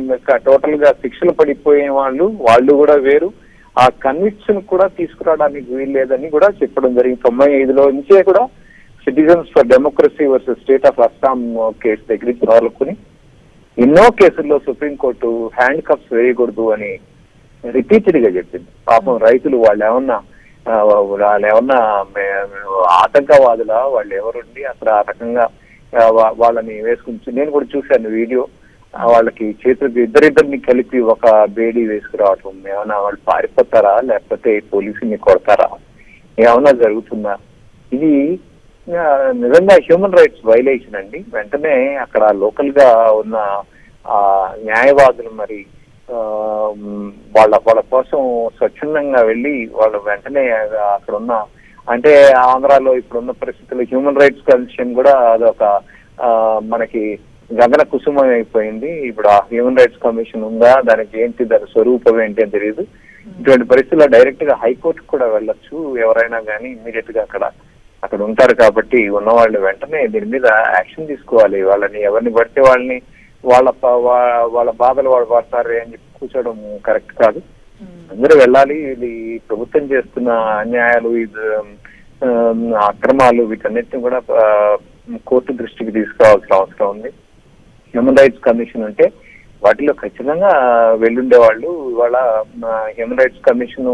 టోటల్ గా శిక్షలు పడిపోయిన వాళ్ళు వాళ్ళు కూడా వేరు ఆ కన్విక్షన్ కూడా తీసుకురావడానికి వీల్లేదని కూడా చెప్పడం జరిగింది తొంభై ఐదులో నుంచే కూడా citizens for democracy versus state of Assam case దగ్గర నుంచి మొదలుకొని ఎన్నో కేసుల్లో సుప్రీంకోర్టు హ్యాండ్ కప్స్ వేయకూడదు అని రిపీటెడ్ గా చెప్పింది పాపం రైతులు వాళ్ళు ఏమన్నా ఆ, వాళ్ళు ఏమన్నా మే- ఆటంకవాదులా వాళ్ళు ఎవరుండి అసలు ఆ రకంగా ఆ, వా- వాళ్ళని వేసుకుని నేను కూడా చూశాను వీడియో ఆ, వాళ్ళకి చేతులకు ఇద్దరిద్దరిని కలిపి ఒక బేడీ వేసుకురావటం ఏమన్నా వాళ్ళు పారిపోతారా లేకపోతే పోలీసుని కొడతారా ఏమన్నా జరుగుతుందా ఇది ఆ, నిజంగా హ్యూమన్ రైట్స్ వైలేషన్ అండి వెంటనే అక్కడ లోకల్ గా ఉన్న ఆ న్యాయవాదులు మరి ఆ, మ్, వాళ్ళ వాళ్ళ కోసం స్వచ్ఛందంగా వెళ్ళి వాళ్ళు వెంటనే అక్కడ ఉన్న అంటే ఆంధ్రాలో ఇప్పుడున్న పరిస్థితుల్లో హ్యూమన్ రైట్స్ కమిషన్ కూడా అదొక ఆ, మనకి గగన కుసుమం అయిపోయింది ఇప్పుడు ఆ హ్యూమన్ రైట్స్ కమిషన్ ఉందా దానికి ఏంటి దాని స్వరూపం ఏంటి అని తెలియదు ఇటువంటి పరిస్థితుల్లో డైరెక్ట్ గా హైకోర్టు కూడా వెళ్ళొచ్చు ఎవరైనా కానీ ఇమీడియట్ గా అక్కడ అక్కడ ఉంటారు కాబట్టి ఉన్న వాళ్ళు వెంటనే దీని మీద యాక్షన్ తీసుకోవాలి వాళ్ళని ఎవరిని పడితే వాళ్ళని వాళ్ళ ప- వా- వాళ్ళ బాధలు వాళ్ళు పడతారు అని చెప్పి కూర్చోవడం కరెక్ట్ కాదు అందరూ వెళ్ళాలి ఇది ప్రభుత్వం చేస్తున్న అన్యాయాలు ఇది ఆ, అక్రమాలు వీటన్నిటిని కూడా ఆ, కోర్టు దృష్టికి తీసుకోవాల్సిన అవసరం ఉంది హ్యూమన్ రైట్స్ కమిషన్ ఉంటే వాటిలో ఖచ్చితంగా వెళ్ళుండే వాళ్ళు ఇవాళ హ్యూమన్ రైట్స్ కమిషన్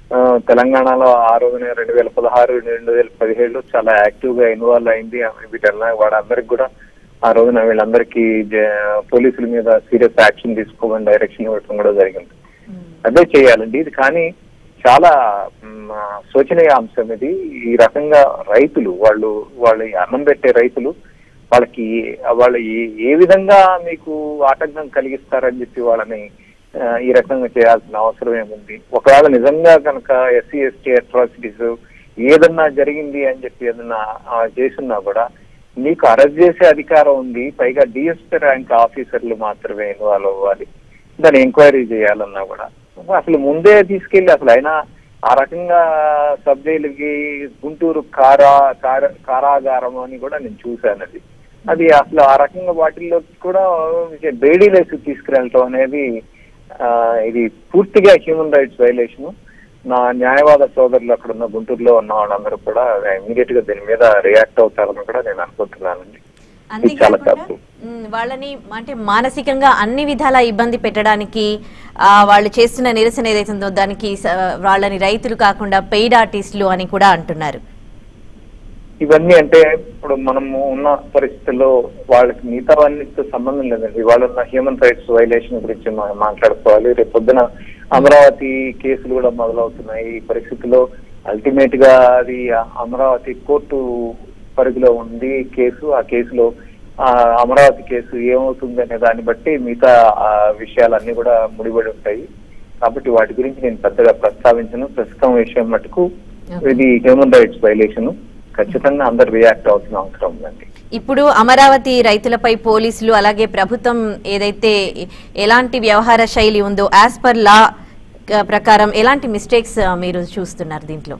తెలంగాణలో ఆ రోజున రెండు వేల పదహారు రెండు వేల పదిహేడులో చాలా యాక్టివ్ గా ఇన్వాల్వ్ అయింది వీటల్లా వాళ్ళందరికి కూడా ఆ రోజున వీళ్ళందరికీ జ- పోలీసుల మీద సీరియస్ యాక్షన్ తీసుకోమని డైరెక్షన్ ఇవ్వడం కూడా జరిగింది అదే చేయాలండి ఇది కానీ చాలా మ్, ఆ, శోచనీయ అంశం ఇది ఈ రకంగా రైతులు వాళ్ళు వాళ్ళు ఈ అన్నం పెట్టే రైతులు వాళ్ళకి వాళ్ళు ఏ- ఏ విధంగా మీకు ఆటంకం కలిగిస్తారని చెప్పి వాళ్ళని ఆ, ఈ రకంగా చేయాల్సిన అవసరం ఏముంది ఒకవేళ నిజంగా కనుక ఎస్సీ ఎస్టీ అట్రాసిటీస్ ఏదన్నా జరిగింది అని చెప్పి ఏదన్నా ఆ, చేసున్నా కూడా నీకు అరెస్ట్ చేసే అధికారం ఉంది పైగా డిఎస్పీ ర్యాంక్ ఆఫీసర్లు మాత్రమే ఇన్వాల్వ్ అవ్వాలి దాన్ని ఎంక్వైరీ చేయాలన్నా కూడా అసలు ముందే తీసుకెళ్లి అసలు అయినా ఆ రకంగా సబ్ జైలుకి గుంటూరు కారా కార- కారాగారం అని కూడా నేను చూశాను అది అది అసలు ఆ రకంగా వాటిల్లో కూడా బేడీలేసి తీసుకురెళ్ళటం అనేది ఆ, ఇది పూర్తిగా హ్యూమన్ రైట్స్ వైలేషన్ నా న్యాయవాద సోదరులు అక్కడ ఉన్న గుంటూరులో ఉన్న వాళ్ళందరూ కూడా ఇమీడియట్ గా దీని మీద రియాక్ట్ అవుతారని కూడా నేను అనుకుంటున్నానండి ఇది చాలా తప్పు ఉమ్, వాళ్ళని అంటే మానసికంగా అన్ని విధాల ఇబ్బంది పెట్టడానికి ఆ, వాళ్ళు చేస్తున్న నిరసన ఏదైతే ఉందో దానికి స- వాళ్ళని రైతులు కాకుండా పెయిడ్ ఆర్టిస్టులు అని కూడా అంటున్నారు ఇవన్నీ అంటే ఇప్పుడు మనము ఉన్న పరిస్థితుల్లో వాళ్ళకి మిగతా వాటితో సంబంధం లేదండి ఇవాళ ఉన్న హ్యూమన్ రైట్స్ వైలేషన్ గురించి మనం మాట్లాడుకోవాలి రేపు పొద్దున అమరావతి కేసులు కూడా మొదలవుతున్నాయి ఈ పరిస్థితిలో అల్టిమేట్ గా అది అమరావతి కోర్టు పరిధిలో ఉంది కేసు ఆ కేసులో ఆ అమరావతి కేసు ఏమవుతుంది అనే దాన్ని బట్టి మిగతా ఆ విషయాలన్నీ కూడా ముడిపడి ఉంటాయి కాబట్టి వాటి గురించి నేను పెద్దగా ప్రస్తావించను ప్రస్తుతం విషయం మటుకు ఇది హ్యూమన్ రైట్స్ వైలేషన్ ఖచ్చితంగా అందరు రియాక్ట్ అవుతున్న అవసరం ఉందండి ఇప్పుడు అమరావతి రైతులపై పోలీసులు అలాగే ప్రభుత్వం ఏదైతే ఎలాంటి వ్యవహార శైలి ఉందో యాజ్ పర్ లా ప్రకారం ఎలాంటి మిస్టేక్స్ మీరు చూస్తున్నారు దీంట్లో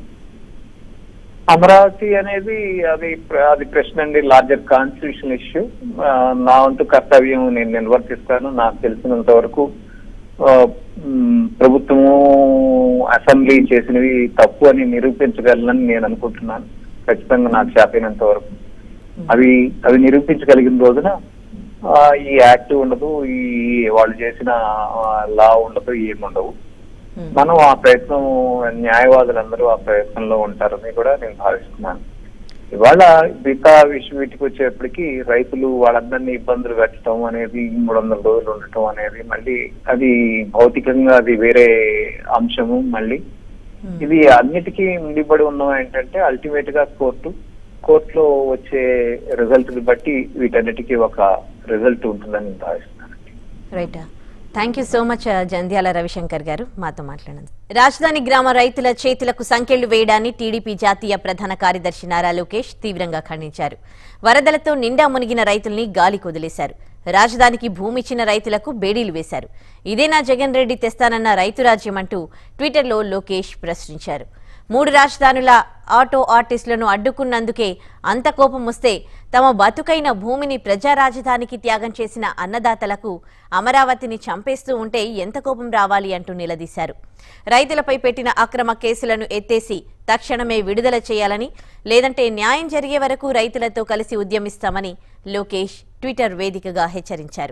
అమరావతి అనేది అది ప్ర- అది ప్రశ్న అండి లార్జర్ కాన్స్టిట్యూషన్ ఇష్యూ నా వంతు కర్తవ్యం నేను నిర్వర్తిస్తాను నాకు తెలిసినంత వరకు ఆ, మ్, ప్రభుత్వము అసెంబ్లీ చేసినవి తప్పు అని నిరూపించగలనని నేను అనుకుంటున్నాను ఖచ్చితంగా నాకు చేతైనంత వరకు అవి అవి నిరూపించగలిగిన రోజున ఆ, ఈ యాక్ట్ ఉండదు ఈ వాళ్ళు చేసిన లా ఉండదు ఏముండవు మనం ఆ ప్రయత్నం న్యాయవాదులందరూ ఆ ప్రయత్నంలో ఉంటారని కూడా నేను భావిస్తున్నాను ఇవాళ మిగతా విషయం వీటికి వచ్చేప్పటికి రైతులు వాళ్ళందరినీ ఇబ్బందులు పెట్టడం అనేది మూడు వందల రోజులు ఉండటం అనేది మళ్ళీ అది భౌతికంగా అది వేరే అంశము మళ్ళీ ఇది అన్నిటికీ ముడిపడి ఉన్నవి ఏంటంటే అల్టిమేట్ గా కోర్టు కోర్టులో వచ్చే రిజల్ట్ బట్టి వీటన్నిటికీ ఒక రిజల్ట్ ఉంటుందని నేను భావిస్తున్నాను right thank you so much Jandhyala Ravishankar garu మాతో మాట్లాడినందుకు రాజధాని గ్రామ రైతుల చేతులకు సంకెళ్లు వేయడాన్ని టీడీపీ జాతీయ ప్రధాన కార్యదర్శి నారా లోకేష్ తీవ్రంగా ఖండించారు వరదలతో నిండా మునిగిన రైతుల్ని గాలి కొదిలేశారు రాజధానికి భూమి ఇచ్చిన రైతులకు బేడీలు వేశారు ఇదేనా జగన్ రెడ్డి తెస్తానన్న రైతు రాజ్యం అంటూ ట్విట్టర్లో లోకేష్ ప్రశ్నించారు మూడు రాజధానుల ఆటో ఆర్టిస్టులను అడ్డుకున్నందుకే అంత కోపం వస్తే తమ బతుకైన భూమిని ప్రజా రాజధానికి త్యాగం చేసిన అన్నదాతలకు అమరావతిని చంపేస్తూ ఉంటే ఎంత కోపం రావాలి అంటూ నిలదీశారు రైతులపై పెట్టిన అక్రమ కేసులను ఎత్తేసి తక్షణమే విడుదల చేయాలని లేదంటే న్యాయం జరిగే వరకు రైతులతో కలిసి ఉద్యమిస్తామని లోకేష్ ట్విట్టర్ వేదికగా హెచ్చరించారు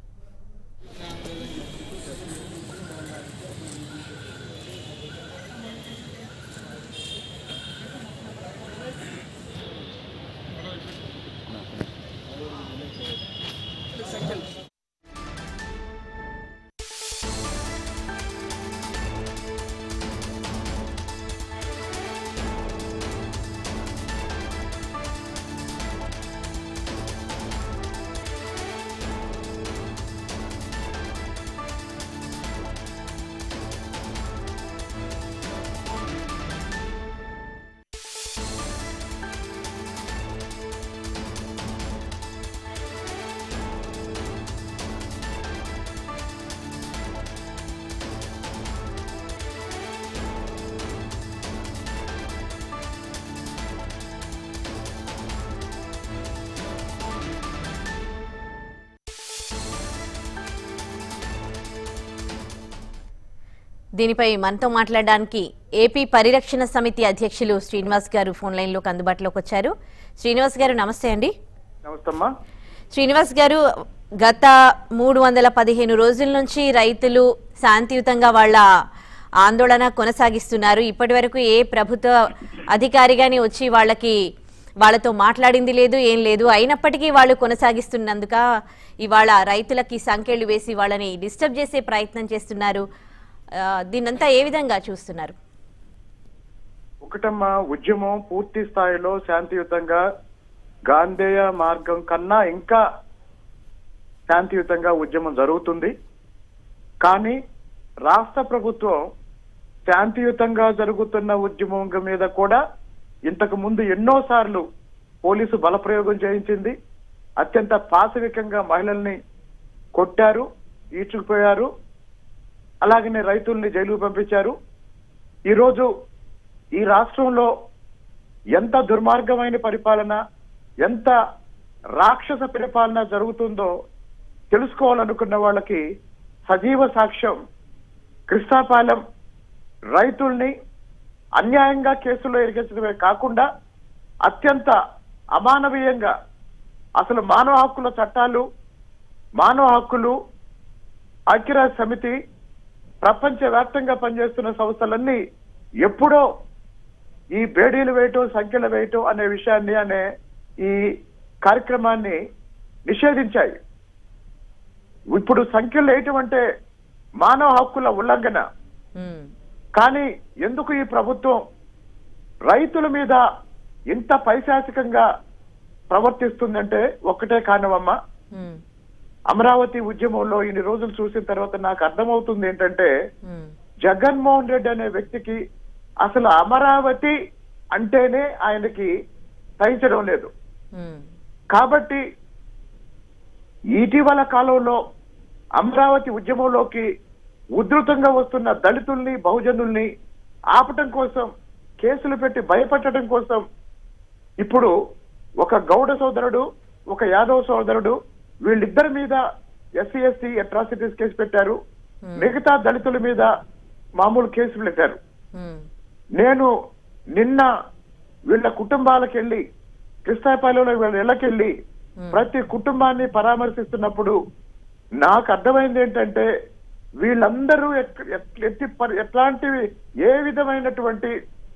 దీనిపై మనతో మాట్లాడడానికి ఏపీ పరిరక్షణ సమితి అధ్యక్షులు శ్రీనివాస్ గారు ఫోన్ లైన్లోకి అందుబాటులోకి వచ్చారు శ్రీనివాస్ గారు నమస్తే అండి నమస్తమ్మా శ్రీనివాస్ గారు గత మూడు వందల పదిహేను రోజుల నుంచి రైతులు శాంతియుతంగా వాళ్ళ ఆందోళన కొనసాగిస్తున్నారు ఇప్పటి వరకు ఏ ప్రభుత్వ అధికారి గాని వచ్చి వాళ్ళకి వాళ్ళతో మాట్లాడింది లేదు ఏం లేదు అయినప్పటికీ వాళ్ళు కొనసాగిస్తున్నందుక ఇవాళ రైతులకి సంఖ్యలు వేసి వాళ్ళని డిస్టర్బ్ చేసే ప్రయత్నం చేస్తున్నారు ఆ, దీన్నంతా ఏ విధంగా చూస్తున్నారు ఒకటమ్మా ఉద్యమం పూర్తి స్థాయిలో శాంతియుతంగా గాంధేయ మార్గం కన్నా ఇంకా శాంతియుతంగా ఉద్యమం జరుగుతుంది కానీ రాష్ట్ర ప్రభుత్వం శాంతియుతంగా జరుగుతున్న ఉద్యమం మీద కూడా ఇంతకు ముందు ఎన్నో సార్లు పోలీసు బలప్రయోగం చేయించింది అత్యంత పాశవికంగా మహిళల్ని కొట్టారు ఈడ్చుకుపోయారు అలాగనే రైతుల్ని జైలుకు పంపించారు ఈరోజు ఈ రాష్ట్రంలో ఎంత దుర్మార్గమైన పరిపాలన ఎంత రాక్షస పరిపాలన జరుగుతుందో తెలుసుకోవాలనుకున్న వాళ్ళకి సజీవ సాక్ష్యం కృష్ణాపాలెం రైతుల్ని అన్యాయంగా కేసులో ఇరిగించడమే కాకుండా అత్యంత అమానవీయంగా అసలు మానవ హక్కుల చట్టాలు మానవ హక్కులు ఐక్యరాజ్య సమితి ప్రపంచవ్యాప్తంగా పనిచేస్తున్న సంస్థలన్నీ ఎప్పుడో ఈ బేడీలు వేయటం సంఖ్యలు వేయటం అనే విషయాన్ని అనే ఈ కార్యక్రమాన్ని నిషేధించాయి ఇప్పుడు సంఖ్యలు వేయటం అంటే మానవ హక్కుల ఉల్లంఘన కానీ ఎందుకు ఈ ప్రభుత్వం రైతుల మీద ఇంత పైశాచికంగా ప్రవర్తిస్తుందంటే ఒక్కటే కారణమమ్మా అమరావతి ఉద్యమంలో ఇన్ని రోజులు చూసిన తర్వాత నాకు అర్థమవుతుంది ఏంటంటే జగన్మోహన్ రెడ్డి అనే వ్యక్తికి అసలు అమరావతి అంటేనే ఆయనకి సహించడం లేదు కాబట్టి ఇటీవల కాలంలో అమరావతి ఉద్యమంలోకి ఉధృతంగా వస్తున్న దళితుల్ని బహుజనుల్ని ఆపటం కోసం కేసులు పెట్టి భయపెట్టడం కోసం ఇప్పుడు ఒక గౌడ సోదరుడు ఒక యాదవ్ సోదరుడు వీళ్ళిద్దరి మీద ఎస్సీ ఎస్టీ అట్రాసిటీస్ కేసు పెట్టారు మిగతా దళితుల మీద మామూలు కేసులు పెట్టారు నేను నిన్న వీళ్ళ కుటుంబాలకు వెళ్ళి కృష్ణాపాలెంలో వీళ్ళ ఇళ్ళకెళ్ళి ప్రతి కుటుంబాన్ని పరామర్శిస్తున్నప్పుడు నాకు అర్థమైంది ఏంటంటే వీళ్ళందరూ ఎక్- ఎట్- ఎట్టి పరి- ఎట్లాంటివి ఏ విధమైనటువంటి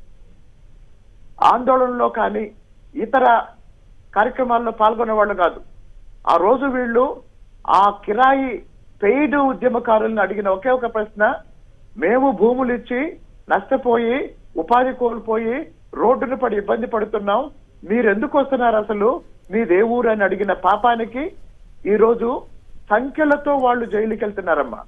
ఆందోళనలో కానీ ఇతర కార్యక్రమాల్లో పాల్గొనే వాళ్ళు కాదు ఆ రోజు వీళ్ళు ఆ కిరాయి పెయిడ్ ఉద్యమకారులను అడిగిన ఒకే ఒక ప్రశ్న మేము భూములు ఇచ్చి నష్టపోయి ఉపాధి కోల్పోయి రోడ్డును పడి ఇబ్బంది పడుతున్నాం మీరు ఎందుకు వస్తున్నారు అసలు మీదే ఊరు అని అడిగిన పాపానికి ఈ రోజు సంఖ్యలతో వాళ్ళు జైలుకి వెళ్తున్నారమ్మా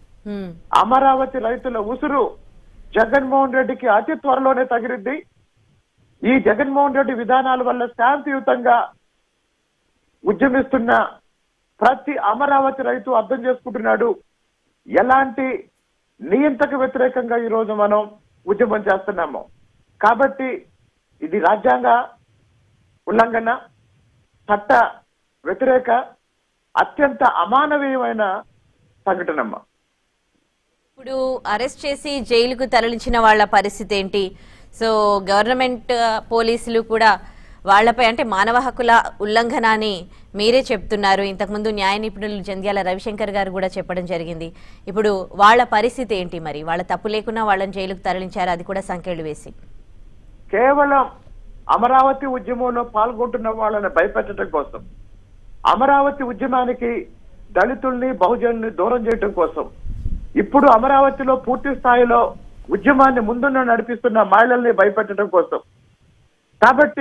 అమరావతి రైతుల ఉసురు జగన్మోహన్ రెడ్డికి అతి త్వరలోనే తగిలింది ఈ జగన్మోహన్ రెడ్డి విధానాల వల్ల శాంతియుతంగా ఉద్యమిస్తున్న ప్రతి అమరావతి రైతు అర్థం చేసుకుంటున్నాడు ఎలాంటి నియంతకు వ్యతిరేకంగా ఈ రోజు మనం ఉద్యమం చేస్తున్నాము కాబట్టి ఇది రాజ్యాంగ ఉల్లంఘన చట్ట వ్యతిరేక అత్యంత అమానవీయమైన సంఘటనమ్మా ఇప్పుడు అరెస్ట్ చేసి జైలుకు తరలించిన వాళ్ళ పరిస్థితి ఏంటి సో గవర్నమెంట్ ఆ, పోలీసులు కూడా వాళ్ళపై అంటే మానవ హక్కుల ఉల్లంఘన అని మీరే చెప్తున్నారు ఇంతకుముందు న్యాయ నిపుణులు జంధ్యాల రవిశంకర్ గారు కూడా చెప్పడం జరిగింది ఇప్పుడు వాళ్ళ పరిస్థితి ఏంటి మరి వాళ్ళ తప్పు లేకున్నా వాళ్ళని జైలుకు తరలించారు అది కూడా సంఖ్యలు వేసి కేవలం అమరావతి ఉద్యమంలో పాల్గొంటున్న వాళ్ళని భయపెట్టడం కోసం అమరావతి ఉద్యమానికి దళితుల్ని బహుజనుల్ని దూరం చేయడం కోసం ఇప్పుడు అమరావతిలో పూర్తి స్థాయిలో ఉద్యమాన్ని ముందున్న నడిపిస్తున్న మహిళల్ని భయపెట్టడం కోసం కాబట్టి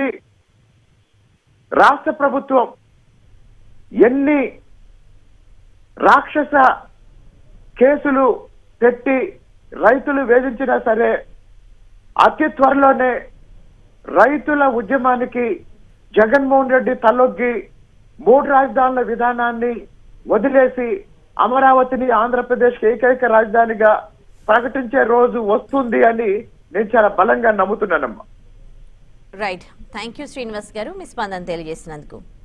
రాష్ట్ర ప్రభుత్వం ఎన్ని రాక్షస కేసులు పెట్టి రైతులు వేధించినా సరే అతి త్వరలోనే రైతుల ఉద్యమానికి జగన్మోహన్ రెడ్డి తలొగ్గి మూడు రాజధానుల విధానాన్ని వదిలేసి అమరావతిని ఆంధ్రప్రదేశ్ ఏకైక రాజధానిగా ప్రకటించే రోజు వస్తుంది అని నేను చాలా బలంగా నమ్ముతున్నానమ్మా right thank you Srinivas garu మీ స్పందన తెలియజేసినందుకు